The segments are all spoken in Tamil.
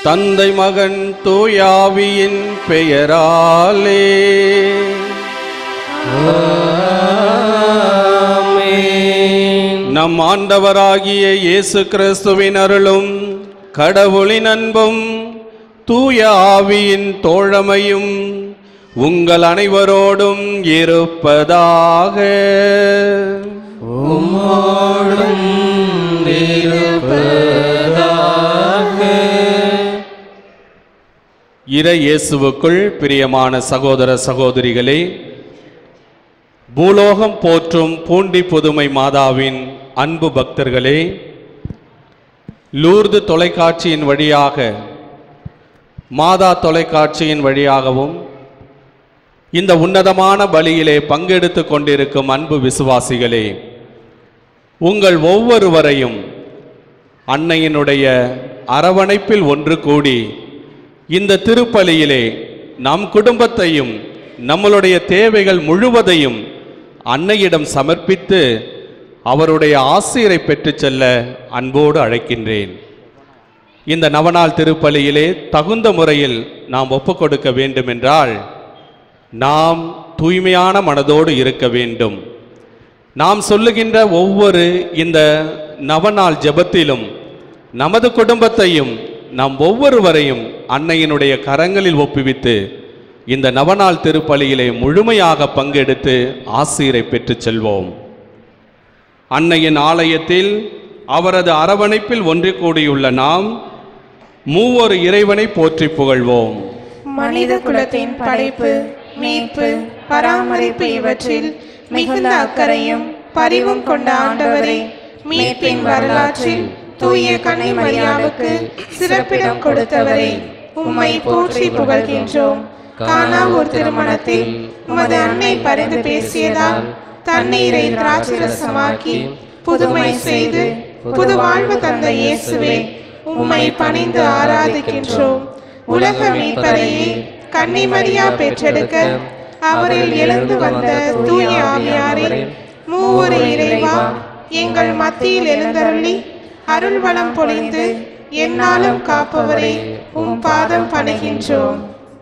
தந்தை மகன் தூயாவியின் பெயராலே நம் ஆண்டவராகிய இயேசு கிறிஸ்துவின் அருளும் கடவுளின் அன்பும் தூய ஆவியின் தோழமையும் உங்கள் அனைவரோடும் இருப்பதாக உம்மோடும் இருப்பதாக இறை இயேசுவுக்குள் பிரியமான சகோதர சகோதரிகளே பூலோகம் போற்றும் பூண்டி புதுமை மாதாவின் அன்பு பக்தர்களே லூர்து தொலைக்காட்சியின் வழியாக மாதா தொலைக்காட்சியின் வழியாகவும் இந்த உன்னதமான பலியிலே பங்கெடுத்து கொண்டிருக்கும் அன்பு விசுவாசிகளே உங்கள் ஒவ்வொருவரையும் அன்னையினுடைய அரவணைப்பில் ஒன்று கூடி இந்த திருப்பலியிலே நம் குடும்பத்தையும் நம்மளுடைய தேவைகள் முழுவதையும் அன்னையிடம் சமர்ப்பித்து அவருடைய ஆசிரியரை பெற்றுச் செல்ல அன்போடு அழைக்கின்றேன் இந்த நவநாள் திருப்பலியிலே தகுந்த முறையில் நாம் ஒப்புக் கொடுக்க வேண்டுமென்றால் நாம் தூய்மையான மனதோடு இருக்க வேண்டும் நாம் சொல்லுகின்ற ஒவ்வொரு இந்த நவநாள் ஜெபத்திலும் நமது குடும்பத்தையும் நாம் ஒவ்வொருவரையும் அன்னையினுடைய கரங்களில் ஒப்புவித்து இந்த நவநாள் திருப்பலியிலே முழுமையாக பங்கெடுத்து ஆசீரை பெற்றுச் செல்வோம் அன்னையின் ஆலயத்தில் அவரது அரவணைப்பில் ஒன்று கூடியுள்ள நாம் மூவொரு இறைவனை போற்றி புகழ்வோம் மனித குலத்தின் படைப்பு மீட்பு பராமரிப்பு இவற்றில் மிகுந்த அக்கறையும் பரிவும் கொண்ட ஆண்டவரே மீட்பின் வரலாற்றில் தூய கன்னை மரியாவுக்கு சிறப்பிடம் கொடுத்தவரே உம்மை போற்றி புகழ்கின்றோம் கானா ஒரு திருமணத்தில் உமது அன்னை பரிந்து பேசியதால் தண்ணீரை திராட்சரசமாக்கி புதுமை செய்து புது வாழ்வு தந்த இயேசுவே உம்மை பணிந்து ஆராதிக்கின்றோம் உலக மீட்பரையே கன்னிமரியா பெற்றெடுக்க அவரில் எழுந்து வந்த தூய ஆவியாரே மூவொரு இறைவா எங்கள் மத்தியில் எழுந்தருளி அருள் வளம் பொழிந்து என்னாலும் காப்பவரே உம் பாதம் பணிகின்றோம்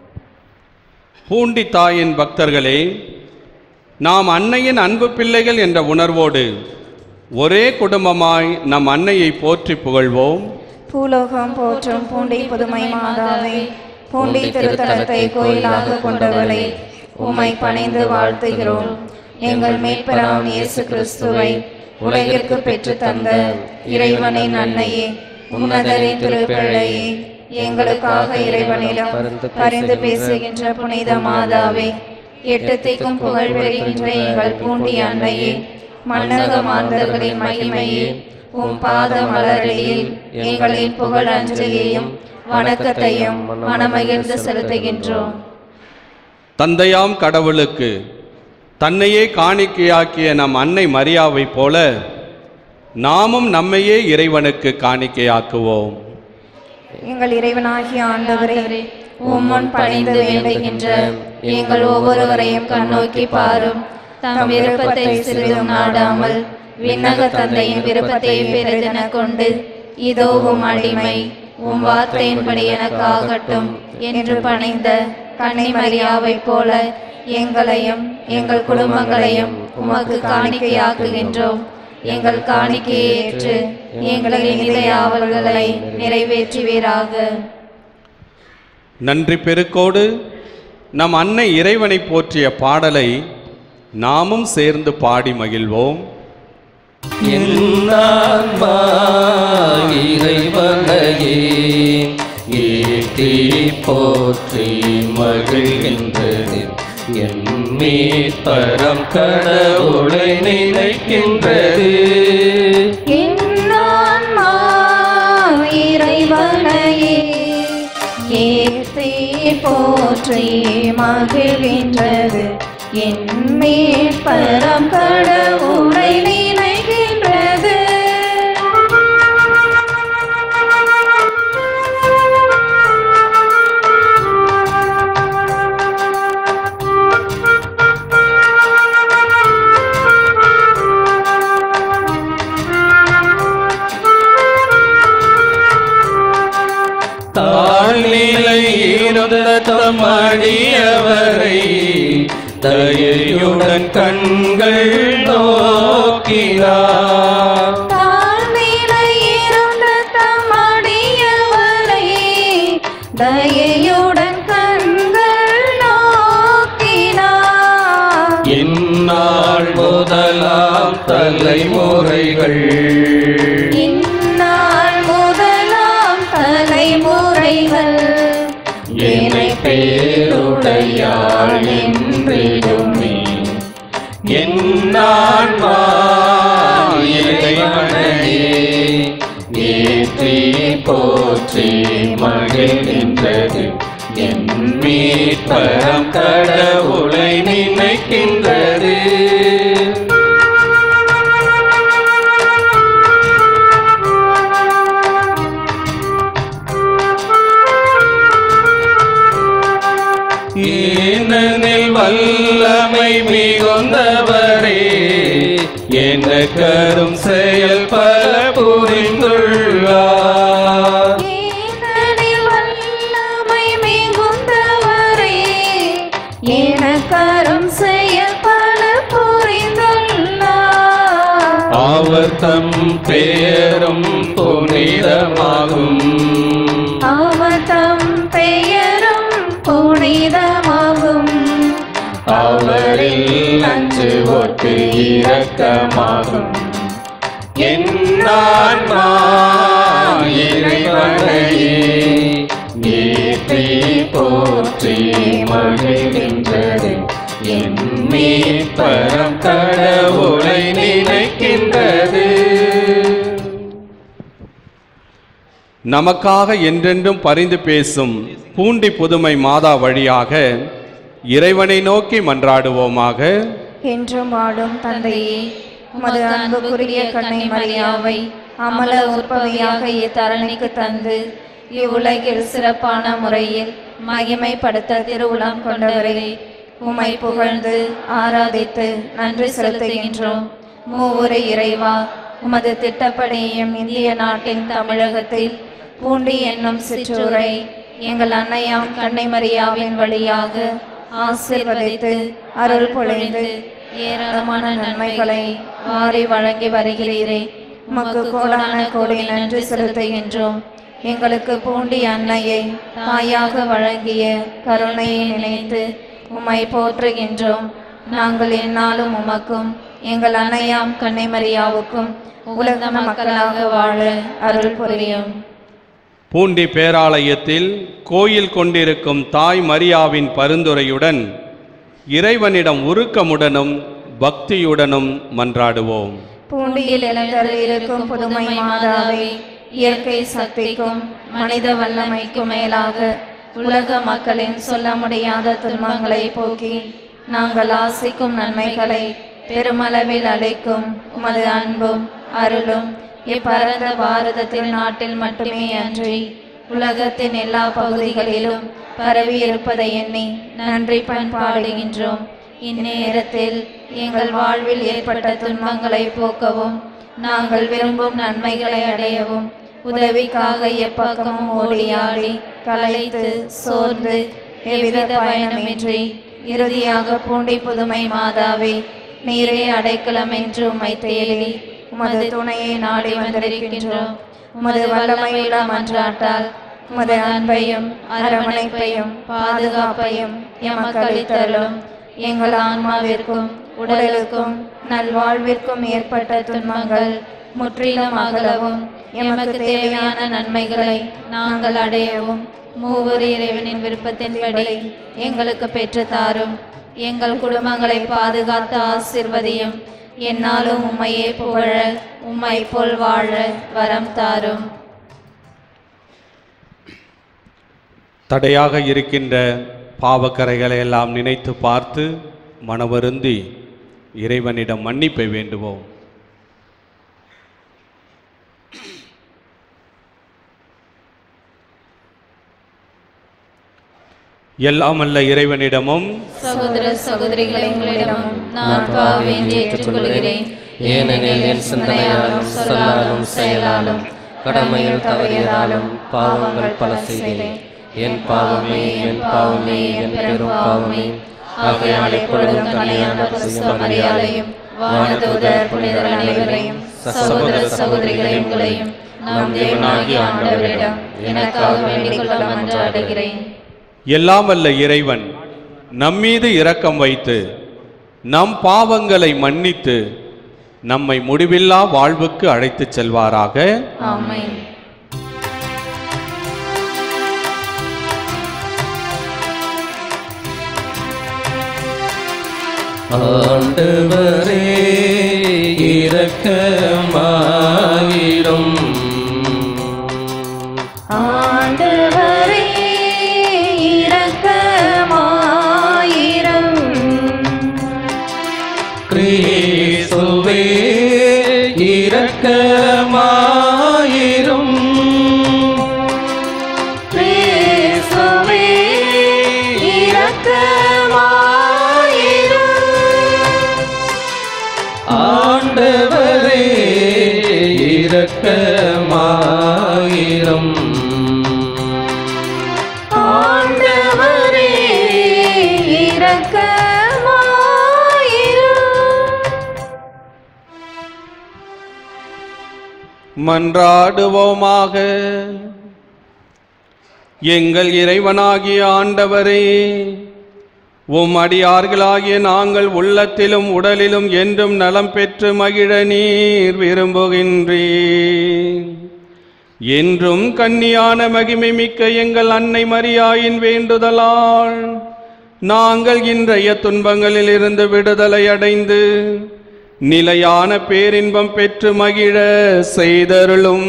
பூண்டி தாயின் பக்தர்களே நாம் அன்னையின் அன்பு பிள்ளைகள் என்ற உணர்வோடு ஒரே குடும்பமாய் நம் அன்னையை போற்றி புகழ்வோம் பூலோகம் போற்றும் பூண்டி புதுமை மாதாவே பூண்டி திருத்தலத்தை கோயிலாக கொண்டவளே உம்மை பணிந்து வாழ்த்துகிறோம் எங்கள் மீட்பராம் இயேசு கிறிஸ்துவை உலகிற்கு பெற்று தந்த இறைவனின் அன்னையே உன்னதரின் திருப்பிள்ளையே எங்களுக்காக இறைவனிடம் பரிந்து பேசுகின்ற புனித மாதாவே எட்டு திக்கும் புகழ் பெறுகின்ற எங்கள் பூண்டி அன்னையே மன்னக மாந்தர்களின் மகிமையே உம் பாத மலரடியில் எங்களின் புகழ் அஞ்சலியையும் வணக்கத்தையும் மனமகிழ்ந்து செலுத்துகின்றோம் தந்தையாம் கடவுளுக்கு தன்னையே காணிக்கையாக்கிய நம் அன்னை மரியாவைப் போல நாமும் நம்மையே இறைவனுக்கு காணிக்கையாக்குவோம் எங்கள் இறைவனாகிய ஆண்டவரே உம்முன் பணிந்து வேண்டுகின்ற எங்கள் ஒவ்வொருவரையும் கண்ணோக்கி பாரும் தம் விருப்பத்தை சிறிதும் நாடாமல் விண்ணக தந்தையின் விருப்பத்தை பெரிதென கொண்டு இதோ உம் அடிமை உம் வார்த்தையின்படி எனக்கு ஆகட்டும் என்று பணிந்த கண்ணை மரியாவைப் போல எங்களையும் எங்கள் குடும்பங்களையும் உமக்கு காணிக்கையாக்குகின்றோம் எங்கள் காணிக்கையை ஏற்று எங்களின் இதய ஆவல்களை நிறைவேற்றுவீராக நன்றி பெருக்கோடு நம் அன்னை இறைவனை போற்றிய பாடலை நாமும் சேர்ந்து பாடி மகிழ்வோம் என்னான்மா இறைவனையே ஏற்றி போற்றி மகிழ்கின்றது என் மீட்பரம் கடவுளை நினைக்கின்றது என்னான்மா இறைவனையே ஏற்றி போற்றி மகிழ்கின்றது என் மேற்பரம் கடவுளை நினைக்கின்றது தாழ் தம் அடியவரை தயையுடன் கண்கள் நோக்கினார் தாழ்நிலை இருந்த தம்மடியவரை தயையுடன் கண்கள் நோக்கினார் இந்நாள் முதலாம் தலைமுறைகள் இந்நாள் முதலாம் தலைமுறைகள் என்னை பேருடையாள் என்றிடுமே என்னான்மா இறைவனையே ஏற்றி போற்றி மகிழ்கின்றது என் மீட்பரம் கடவுளை நினைக்கின்றது ஏனெனில் வல்லமை மிகுந்தவரே என கரும் செயல் பல புரிந்துள்ளார் ஏனெனில் வல்லமை மிகுந்தவரே எனக்கரும் செயல் பல புரிந்துள்ளார் அவர் தம் பெயரும் புனிதமாகும் அவர் தம் பெயரும் புனிதமாகும் அவரில் அஞ்சு ஒட்டு இரக்கமாகும் என்னான்மா இறைவனையே ஏற்றி போற்றி மகிழ்கின்றது என் மீட்பரம் கடவுளை நினைக்கின்றது நமக்காக என்றென்றும் பரிந்து பேசும் பூண்டி புதுமை மாதா வழியாக இறைவனை நோக்கி மன்றாடுவோமாக என்றும் வாழும் தந்தையே உமது அன்புக்குரிய கண்ணை மரியாவை அமல உற்பவியாக இத்தரணிக்கு தந்து இவ்வுலகில் சிறப்பான முறையில் மகிமைப்படுத்த திருவுளம் கொண்டவரே உம்மை புகழ்ந்து ஆராதித்து நன்றி செலுத்துகின்றோம் மூவுரை இறைவா உமது திட்டப்படியும் இந்திய நாட்டின் தமிழகத்தில் பூண்டி என்னும் சிற்றூரை எங்கள் அன்னையாம் கண்ணை மரியாவின் வழியாக ஆசீர்வதித்து அருள் பொழிந்து ஏராளமான நன்மைகளை வாரி வழங்கி வருகிறீரே உமக்கு கோடான கோடி நன்றி செலுத்துகின்றோம் எங்களுக்கு பூண்டி அன்னையை தாயாக வழங்கிய கருணையை நினைத்து உம்மை போற்றுகின்றோம் நாங்கள் எந்நாளும் உமக்கும் எங்கள் அன்னையாம் கன்னிமரியாவுக்கும் உலக மக்களாக வாழ அருள் புரியும் பூண்டி பேராலயத்தில் கோயில் கொண்டிருக்கும் தாய் மரியாவின் பரிந்துரையுடன் இறைவனிடம் உருக்கமுடனும் பக்தியுடனும் மன்றாடுவோம் பூண்டியில் எழுந்தருளிருக்கும் புதுமை மாதாவே இயற்கை சக்திக்கும் மனித வல்லமைக்கும் மேலாக உலக மக்களின் சொல்ல முடியாத துன்பங்களை போக்கி நாங்கள் ஆசிக்கும் நன்மைகளை பெருமளவில் அளிக்கும் உமது அன்பும் அருளும் இப்பரந்த பாரதத்தின் நாட்டில் மட்டுமே அன்றி உலகத்தின் எல்லா பகுதிகளிலும் பரவி இருப்பதை எண்ணி நன்றி பண்பாடுகின்றோம் இந்நேரத்தில் எங்கள் வாழ்வில் ஏற்பட்ட துன்பங்களை போக்கவும் நாங்கள் விரும்பும் நன்மைகளை அடையவும் உதவிக்காக எப்பக்கமும் ஓடியாடி களைத்து சோர்ந்து எவ்வித பயணமின்றி இறுதியாக பூண்டி புதுமை மாதாவே நீரே அடைக்கலம் என்று உம்மை தேடி உமது துணையை நாடி வந்திருக்கின்றோம் உமது வல்லமையுள்ள மன்றாட்டால் உமது அன்பையும் அரவணைப்பையும் பாதுகாப்பையும் எமக்கு அளித்தருளும் எங்கள் ஆன்மாவிற்கும் உடலுக்கும் நல்வாழ்விற்கும் ஏற்பட்ட துன்பங்கள் முற்றிலும் அகலவும் எமக்கு தேவையான நன்மைகளை நாங்கள் அடையவும் மூவர் இறைவனின் விருப்பத்தின்படி எங்களுக்கு பெற்று தாரும் எங்கள் குடும்பங்களை பாதுகாத்து ஆசிர்வதியும் என்னாலும் உம்மையே புகழ உம்மை போல் வாழ வரம் தாரும் தடையாக இருக்கின்ற பாவக்கரைகளை எல்லாம் நினைத்து பார்த்து மனவருந்தி இறைவனிடம் மன்னிப்பை வேண்டுவோம் எல்லாமல்ல இறைவனிடமும் சகோதர சகோதரிகளை உங்களிடமும் நான் பாவேண்டி ஏற்றுக்கொள்கிறேன் ஏனெனில் என் சிந்தனையாலும் சொல்லாலும் செயலாலும் கடமையில் தவறியதாலும் பாவங்கள் பல செய்தேன் என் பாவமே என் பாவமே என் பெரும் பாவமே ஆகையால் எப்பொழுதும் கல்யாண மரியாதையும் வானதூதர் புனிதர் அனைவரையும் சகோதர சகோதரிகளையும் உங்களையும் நம் தேவனாகிய ஆண்டவரிடம் எனக்காக வேண்டிக் கொள்ள மன்றாடுகிறேன் எல்லாம் வல்ல இறைவன் நம்மீது இரக்கம் வைத்து நம் பாவங்களை மன்னித்து நம்மை முடிவில்லா வாழ்வுக்கு அழைத்துச் செல்வாராக ஆமென் ஆண்டவரே இரக்கமாயிரும் ஆண்டவரே இரக்கமாயிரும் கிறிஸ்துவே இரக்கமாயிரும் கிறிஸ்துவே இரக்கமாயிரும் ஆண்டவரே இரக்கமாயிரும் ஆண்டவரே இரக்கமாயிரும் மன்றாடுவோமாக எங்கள் இறைவனாகிய ஆண்டவரே உம் அடியார்களாகிய நாங்கள் உள்ளத்திலும் உடலிலும் என்றும் நலம் பெற்று மகிழ நீர் விரும்புகின்றீர் என்றும் கன்னியான மகிமை மிக்க எங்கள் அன்னை மரியாயின் வேண்டுதலால் நாங்கள் இன்றைய துன்பங்களில் இருந்து விடுதலை அடைந்து நிலையான பேரின்பம் பெற்று மகிழ செய்தருளும்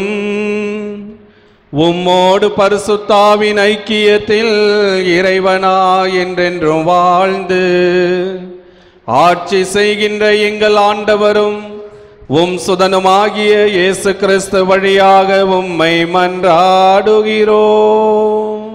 உம்மோடு பரிசுத்தாவின் ஐக்கியத்தில் இறைவனா என்றென்றும் வாழ்ந்து ஆட்சி செய்கின்ற எங்கள் ஆண்டவரும் உம் சுதனுமாகிய இயேசு கிறிஸ்து வழியாக உம்மை மன்றாடுகிறோம்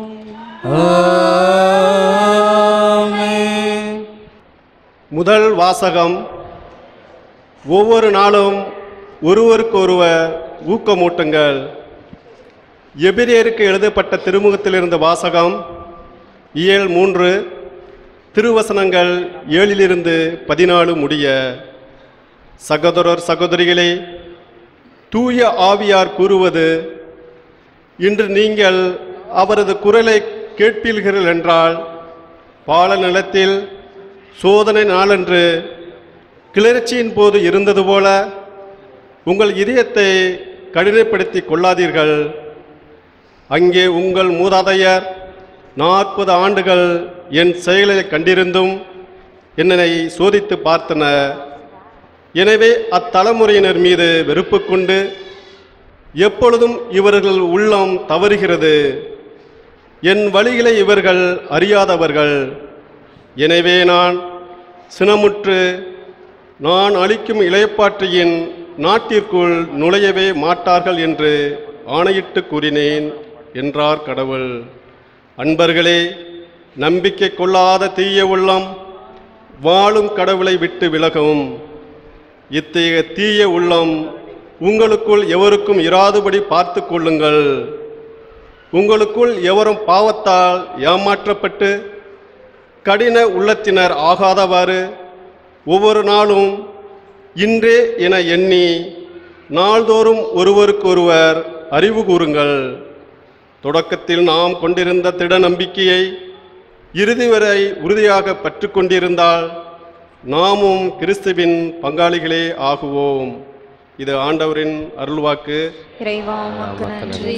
ஆமென் முதல் வாசகம் ஒவ்வொரு நாளும் ஒருவருக்கொருவர் ஊக்கமூட்டுங்கள் எபிரேயருக்கு எழுதப்பட்ட திருமுகத்திலிருந்து வாசகம் இயல் மூன்று திருவசனங்கள் ஏழிலிருந்து பதினாலு முடிய சகோதரர் சகோதரிகளே தூய ஆவியார் கூறுவது இன்று நீங்கள் அவரது குரலை கேட்பீர்கள் என்றால் பால நிலத்தில் சோதனை நாளன்று கிளர்ச்சியின் போது இருந்தது போல உங்கள் இதயத்தை கடினப்படுத்தி கொள்ளாதீர்கள் அங்கே உங்கள் மூதாதையர் நாற்பது ஆண்டுகள் என் செயலை கண்டிருந்தும் என்னை சோதித்து பார்த்தனர் எனவே அத்தலைமுறையினர் மீது வெறுப்பு கொண்டு எப்பொழுதும் இவர்கள் உள்ளம் தவறுகிறது என் வழிகளை இவர்கள் அறியாதவர்கள் எனவே நான் சினமுற்று நான் அளிக்கும் இளையப்பாற்றியின் நாட்டிற்குள் நுழையவே மாட்டார்கள் என்று ஆணையிட்டு கூறினேன் என்றார் கடவுள் அன்பர்களே நம்பிக்கை கொள்ளாத தீய உள்ளம் வாழும் கடவுளை விட்டு விலகவும் இத்தகைய தீய உள்ளம் உங்களுக்குள் எவருக்கும் இராதுபடி பார்த்து கொள்ளுங்கள் உங்களுக்குள் எவரும் பாவத்தால் ஏமாற்றப்பட்டு கடின உள்ளத்தினர் ஆகாதவாறு ஒவ்வொரு நாளும் இன்றே என எண்ணி நாள்தோறும் ஒருவருக்கொருவர் அறிவு கூறுங்கள் தொடக்கத்தில் நாம் கொண்டிருந்த திட நம்பிக்கையை இறுதி வரை உறுதியாக பற்று கொண்டிருந்தால் நாமும் கிறிஸ்துவின் பங்காளிகளே ஆகுவோம் இது ஆண்டவரின் அருள்வாக்கு இறைவா உமக்கு நன்றி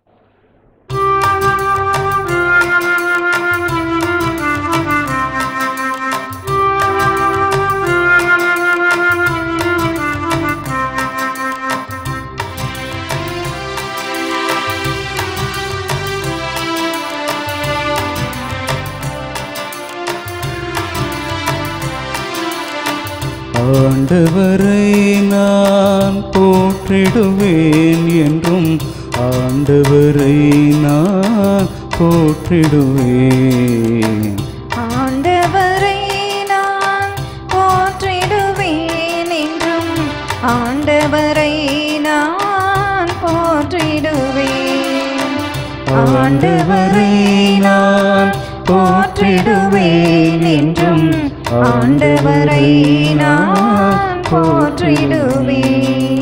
ஆண்டவரை நான் போற்றிடுவேன் என்றும் ஆண்டவரை நான் போற்றிடுவேன் ஆண்டவரை நான் போற்றிடுவேன் என்றும் ஆண்டவரை நான் போற்றிடுவேன் ஆண்டவரை போற்றிடுவேன் என்றும் ஆண்டவரை நான் போற்றிடுவேன்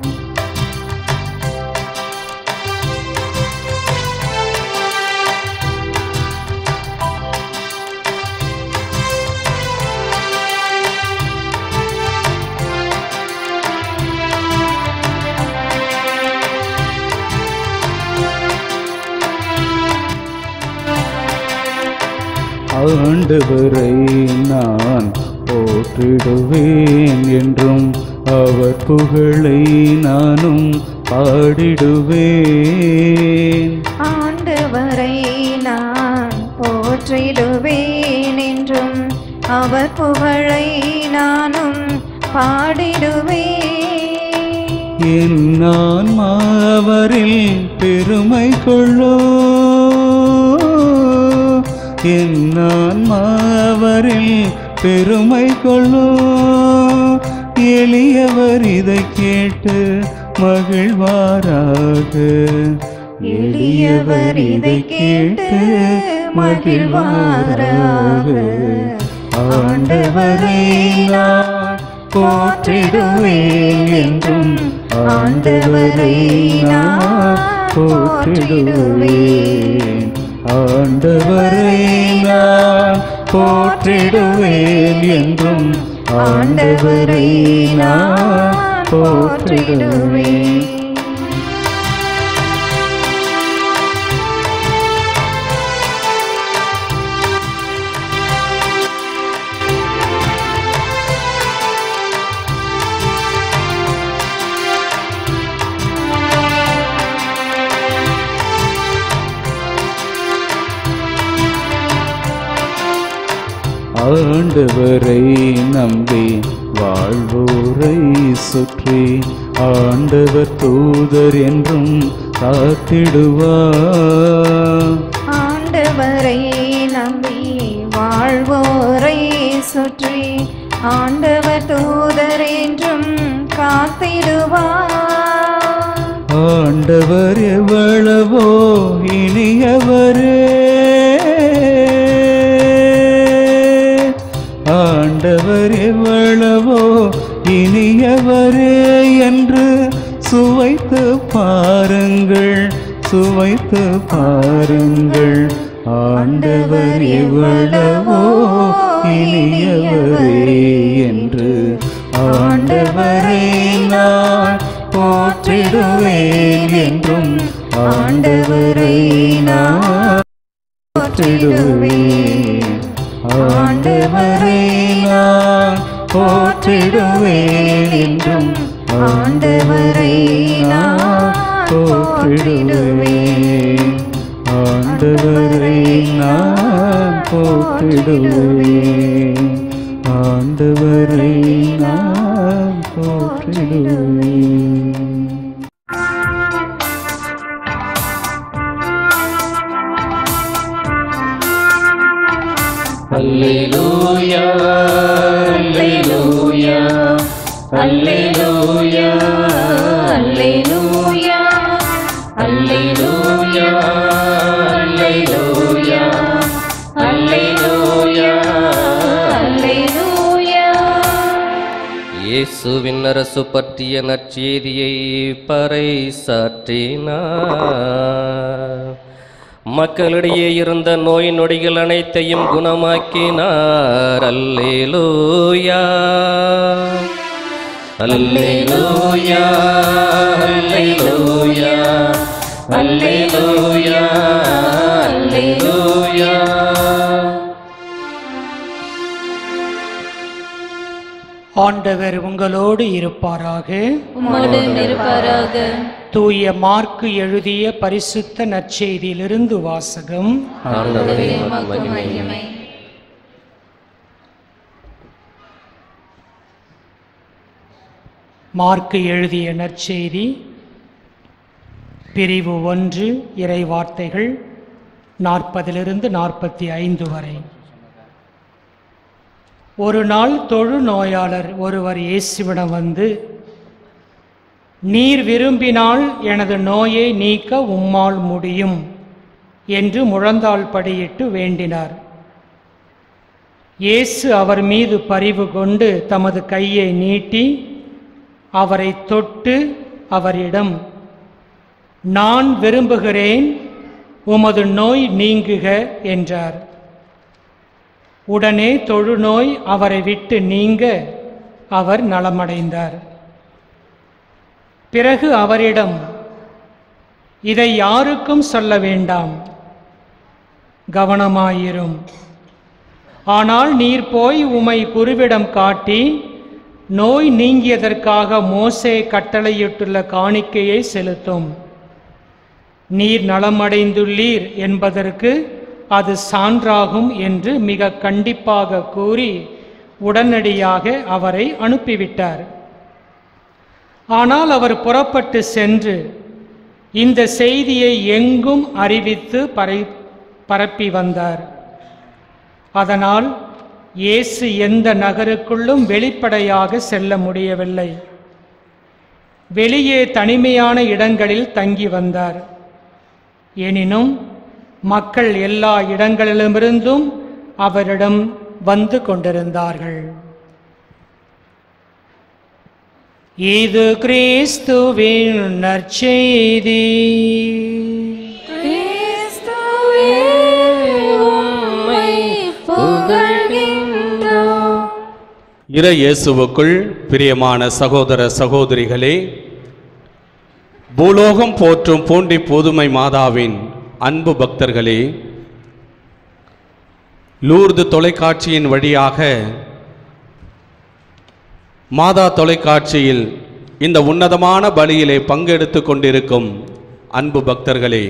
ஆண்டவரை நான் போற்றிடுவேன் என்றும் அவர் புகழை நானும் பாடிடுவேன் ஆண்டவரை நான் போற்றிடுவேன் என்றும் அவர் புகழை நானும் பாடிடுவேன் என் ஆன்மாவரில் பெருமை கொள்ளோ என் ஆன்மாவரில் பெருமை கொள்ளோ எளியவர் இதை கேட்டு மகிழ்வாராக எளியவர் இதை கேட்டு மகிழ்வாராக ஆண்டவரை நான் போற்றிடுவேன் என்றும் ஆண்டவரை நான் போற்றிடுவேன் ஆண்டவரை நான் போற்றிடுவேன் என்றும் ஆண்டவரை நான் போற்றிடுவேன் ஆண்டவரை நம்பி வாழ்வோரை சுற்றி ஆண்டவர் தூதர் என்றும் காத்திடுவார் ஆண்டவரை நம்பி வாழ்வோரை சுற்றி ஆண்டவர் தூதர் என்றும் காத்திடுவார் ஆண்டவர் எவ்வளவோ இனியவரே ஆண்டவர் எவ்வளவோ இனியவரே என்று சுவைத்து பாருங்கள் சுவைத்து பாருங்கள் ஆண்டவர் எவ்வளவோ இனியவரே என்று ஆண்டவரை நான் போற்றிடுவேன் என்றும் ஆண்டவரை நான் போற்றிடுவேன் ஆண்டவரை நான் போற்றிடுவேன் என்றும் ஆண்டவரை நான் போற்றிடுவேன் ஆண்டவரை நான் போற்றிடுவேன் ஆண்டவரை நான் போற்றிடுவேன் அல்லேலூயா அல்லேலூயா அல்லேலூயா அல்லேலூயா அல்லேலூயா அல்லேலூயா அல்லேலூயா அல்லேலூயா இயேசுவின் அரசு பற்றிய நற்செய்தியை பறைசாற்றினார் மக்களிடையே இருந்த நோய் நொடிகள் அனைத்தையும் குணமாக்கினார் அல்லேலூயா அல்லேலூயா அல்லேலூயா அல்லேலூயா அல்லேலூயா ஆண்டவர் உங்களோடு இருப்பாராக உம்மோடு இருப்பாராக தூய மார்க்கு எழுதிய பரிசுத்த நற்செய்தியிலிருந்து வாசகம் ஆண்டவரே உமக்கு மகிமை மகிமை மார்க்கு எழுதிய நற்செய்தி பிரிவு ஒன்று இறை வார்த்தைகள் நாற்பதிலிருந்து நாற்பத்தி ஐந்து வரை ஒரு நாள் தொழு நோயாளர் ஒருவர் இயேசுவிடம் வந்து நீர் விரும்பினால் எனது நோயை நீக்க உம்மால் முடியும் என்று முழந்தாள் படியிட்டு வேண்டினார் இயேசு அவர் மீது பரிவு கொண்டு தமது கையை நீட்டி அவரை தொட்டு அவரிடம் நான் விரும்புகிறேன் உமது நோய் நீங்குக என்றார் உடனே தொழுநோய் அவரை விட்டு நீங்க அவர் நலமடைந்தார் பிறகு அவரிடம் இதை யாருக்கும் சொல்ல வேண்டாம் கவனமாயிரும் ஆனால் நீர் போய் உமை குருவிடம் காட்டி நோய் நீங்கியதற்காக மோசே கட்டளையிட்டுள்ள காணிக்கையை செலுத்தும் நீர் நலமடைந்துள்ளீர் என்பதற்கு அது சான்றாகும் என்று மிக கண்டிப்பாக கூறி உடனடியாக அவரை அனுப்பிவிட்டார் ஆனால் அவர் புறப்பட்டு சென்று இந்த செய்தியை எங்கும் அறிவித்து பறை பரப்பி வந்தார் அதனால் இயேசு எந்த நகருக்குள்ளும் வெளிப்படையாக செல்ல முடியவில்லை வெளியே தனிமையான இடங்களில் தங்கி வந்தார் எனினும் மக்கள் எல்லா இடங்களிலுமிருந்தும் அவரிடம் வந்து கொண்டிருந்தார்கள் இது கிறிஸ்துவின் நற்செய்தி கிறிஸ்துவே உம்மை புகழ்கின்றோம் இறை இயேசுவுக்குள் பிரியமான சகோதர சகோதரிகளே பூலோகம் போற்றும் பூண்டி புதுமை மாதாவின் அன்பு பக்தர்களே லூர்து தொலைக்காட்சியின் வழியாக மாதா தொலைக்காட்சியில் இந்த உன்னதமான பலியிலே பங்கெடுத்து கொண்டிருக்கும் அன்பு பக்தர்களே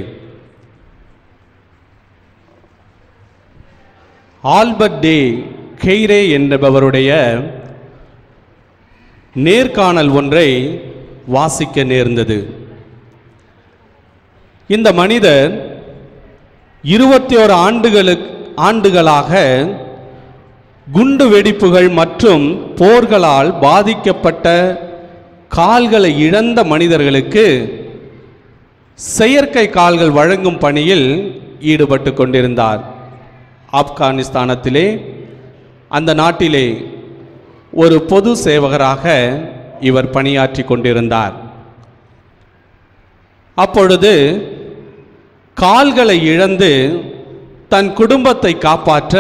ஆல்பர்ட் டே கெய்ரே என்பவருடைய நேர்காணல் ஒன்றை வாசிக்க நேர்ந்தது இந்த மனிதர் இருபத்தி ஓரு ஆண்டுகளுக்கு ஆண்டுகளாக குண்டு வெடிப்புகள் மற்றும் போர்களால் பாதிக்கப்பட்ட கால்களை இழந்த மனிதர்களுக்கு செயற்கை கால்கள் வழங்கும் பணியில் ஈடுபட்டு கொண்டிருந்தார் ஆப்கானிஸ்தானத்திலே அந்த நாட்டிலே ஒரு பொது சேவகராக இவர் பணியாற்றி கொண்டிருந்தார் அப்பொழுது கால்களை இழந்து தன் குடும்பத்தை காப்பாற்ற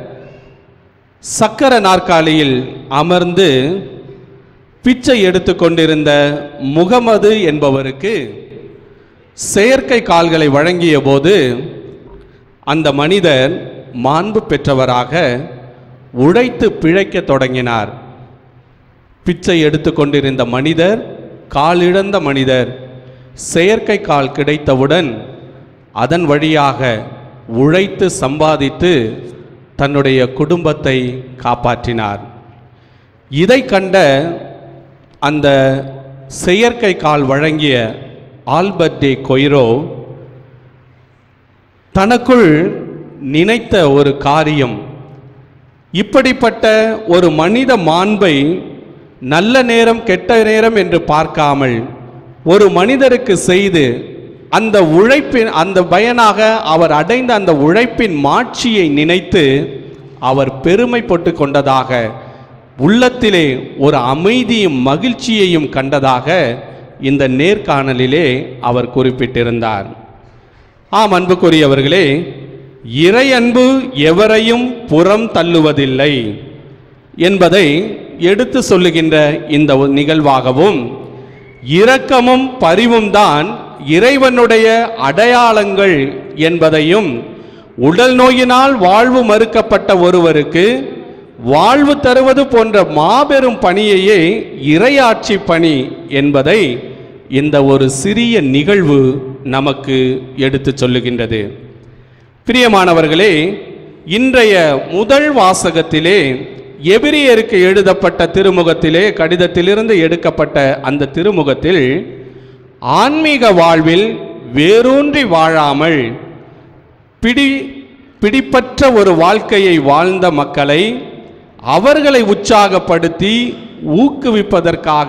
சக்கர நாற்காலியில் அமர்ந்து பிச்சை எடுத்து கொண்டிருந்த முகமது என்பவருக்கு செயற்கை கால்களை வழங்கிய போது அந்த மனிதர் மாண்பு பெற்றவராக உழைத்து பிழைக்கத் தொடங்கினார் பிச்சை எடுத்து கொண்டிருந்த மனிதர் காலிழந்த மனிதர் செயற்கை கால் கிடைத்தவுடன் அதன் வழியாக உழைத்து சம்பாதித்து தன்னுடைய குடும்பத்தை காப்பாற்றினார் இதை கண்ட அந்த செயற்கை கால் வழங்கிய ஆல்பர்ட் டே கொய்ரோ தனக்குள் நினைத்த ஒரு காரியம் இப்படிப்பட்ட ஒரு மனித மாண்பை நல்ல நேரம் கெட்ட நேரம் என்று பார்க்காமல் ஒரு மனிதருக்கு செய்து அந்த உழைப்பின் அந்த பயனாக அவர் அடைந்த அந்த உழைப்பின் மாட்சியை நினைத்து அவர் பெருமைப்பட்டு கொண்டதாக உள்ளத்திலே ஒரு அமைதியும் மகிழ்ச்சியையும் கண்டதாக இந்த நேர்காணலிலே அவர் குறிப்பிட்டிருந்தார் ஆம் அன்புக்குரியவர்களே இறை அன்பு எவரையும் புறம் தள்ளுவதில்லை என்பதை எடுத்து சொல்லுகின்ற இந்த ஒரு நிகழ்வாகவும் இரக்கமும் பரிவும் தான் இறைவனுடைய அடையாளங்கள் என்பதையும் உடல் நோயினால் வாழ்வு மறுக்கப்பட்ட ஒருவருக்கு வாழ்வு தருவது போன்ற மாபெரும் பணியையே இறையாட்சி பணி என்பதை இந்த ஒரு சிறிய நிகழ்வு நமக்கு எடுத்துச் சொல்லுகின்றது பிரியமானவர்களே இன்றைய முதல் வாசகத்திலே எபிரியருக்கு எழுதப்பட்ட திருமுகத்திலே கடிதத்திலிருந்து எடுக்கப்பட்ட அந்த திருமுகத்தில் ஆன்மீக வாழ்வில் வேரூன்றி வாழாமல் பிடி பிடிப்பற்ற ஒரு வாழ்க்கையை வாழ்ந்த மக்களை அவர்களை உற்சாகப்படுத்தி ஊக்குவிப்பதற்காக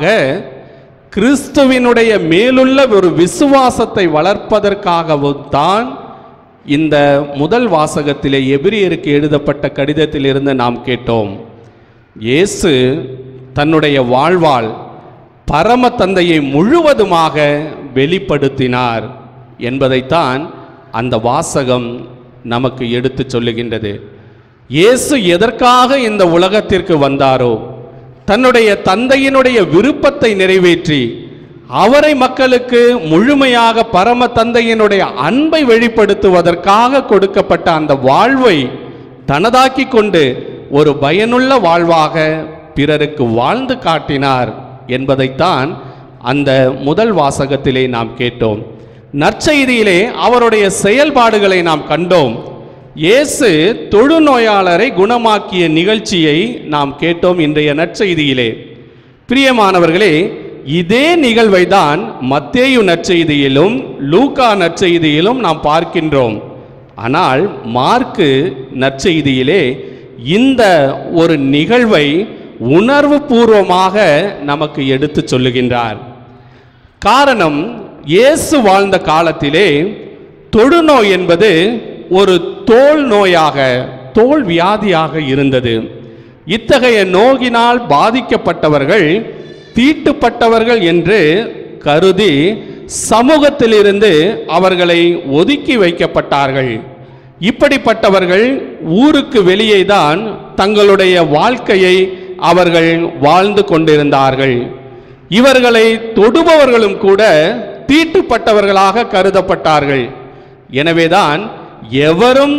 கிறிஸ்துவினுடைய மேலுள்ள ஒரு விசுவாசத்தை வளர்ப்பதற்காகவும் தான் இந்த முதல் வாசகத்திலே எபிரியருக்கு எழுதப்பட்ட கடிதத்திலிருந்து நாம் கேட்டோம் இயேசு தன்னுடைய வாழ்வால் பரம தந்தையை முழுவதுமாக வெளிப்படுத்தினார் என்பதைத்தான் அந்த வாசகம் நமக்கு எடுத்துச் சொல்லுகின்றது இயேசு எதற்காக இந்த உலகத்திற்கு வந்தாரோ தன்னுடைய தந்தையினுடைய விருப்பத்தை நிறைவேற்றி அவரை மக்களுக்கு முழுமையாக பரம தந்தையினுடைய அன்பை வெளிப்படுத்துவதற்காக கொடுக்கப்பட்ட அந்த வாழ்வை தனதாக்கி கொண்டு ஒரு பயனுள்ள வாழ்வாக பிறருக்கு வாழ்ந்து காட்டினார் என்பதைத்தான் அந்த முதல் வாசகத்திலே நாம் கேட்டோம் நற்செய்தியிலே அவருடைய செயல்பாடுகளை நாம் கண்டோம் இயேசு தொழுநோயாளரை குணமாக்கிய நிகழ்ச்சியை நாம் கேட்டோம் இன்றைய நற்செய்தியிலே பிரியமானவர்களே இதே நிகழ்வை தான் மத்தேயு நற்செய்தியிலும் லூக்கா நற்செய்தியிலும் நாம் பார்க்கின்றோம் ஆனால் மார்க்கு நற்செய்தியிலே இந்த ஒரு நிகழ்வை உணர்வு பூர்வமாக நமக்கு எடுத்துச் சொல்லுகின்றார் காரணம் இயேசு வாழ்ந்த காலத்திலே தொழுநோய் என்பது ஒரு தோல் நோயாக தோல் வியாதியாக இருந்தது இத்தகைய நோயினால் பாதிக்கப்பட்டவர்கள் தீட்டுப்பட்டவர்கள் என்று கருதி சமூகத்திலிருந்து அவர்களை ஒதுக்கி வைக்கப்பட்டார்கள் இப்படிப்பட்டவர்கள் ஊருக்கு வெளியே தான் தங்களுடைய வாழ்க்கையை அவர்கள் வாழ்ந்து கொண்டிருந்தார்கள் இவர்களை தொடுபவர்களும் கூட தீட்டுப்பட்டவர்களாக கருதப்பட்டார்கள் எனவேதான் எவரும்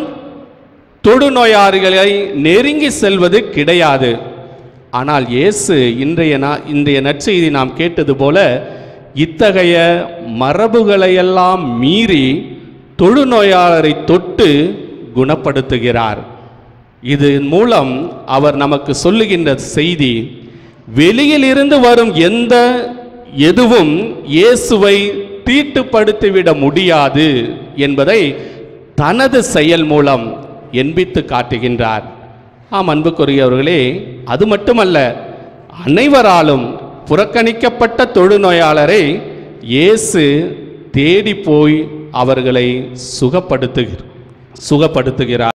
தொடுநோயாளிகளை நெருங்கி செல்வது கிடையாது ஆனால் இயேசு இன்றைய நா- இன்றைய நற்செய்தி நாம் கேட்டது போல இத்தகைய மரபுகளையெல்லாம் மீறி தொழுநோயாளரை தொட்டு குணப்படுத்துகிறார் இதன் மூலம் அவர் நமக்கு சொல்லுகின்ற செய்தி வெளியிலிருந்து வரும் எந்த எதுவும் இயேசுவை தீட்டுப்படுத்திவிட முடியாது என்பதை தனது செயல் மூலம் என்பித்து காட்டுகின்றார் ஆம் அன்புக்குரியவர்களே அது மட்டுமல்ல அனைவராலும் புறக்கணிக்கப்பட்ட தொழுநோயாளரை இயேசு தேடி போய் அவர்களை சுகப்படுத்துகிறார் சுகப்படுத்துகிறார்